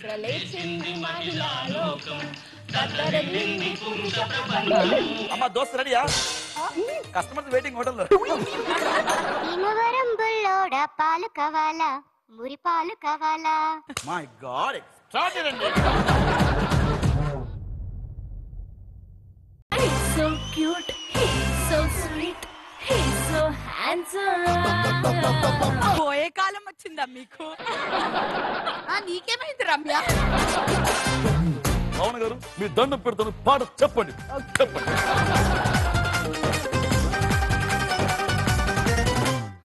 నిద్రలేచింది మహిళా లోకం కద్దరింది పురుష ప్రపంచం అమ్మ దోస్త్ రెడీయా కస్టమర్స్ వెయిటింగ్ హోటల్లో భీమవరం బుల్లోడ పాలు కావాలా మురి పాలు కావాలా my god extraordinary He's so cute, he's so sweet, he's so handsome. పోయే కాలం వచ్చిందా మీకు ఆ, నీకేమైంది రమ్య పవన్ గారు మీ దండం పెడతాను పాట చెప్పండి చెప్పండి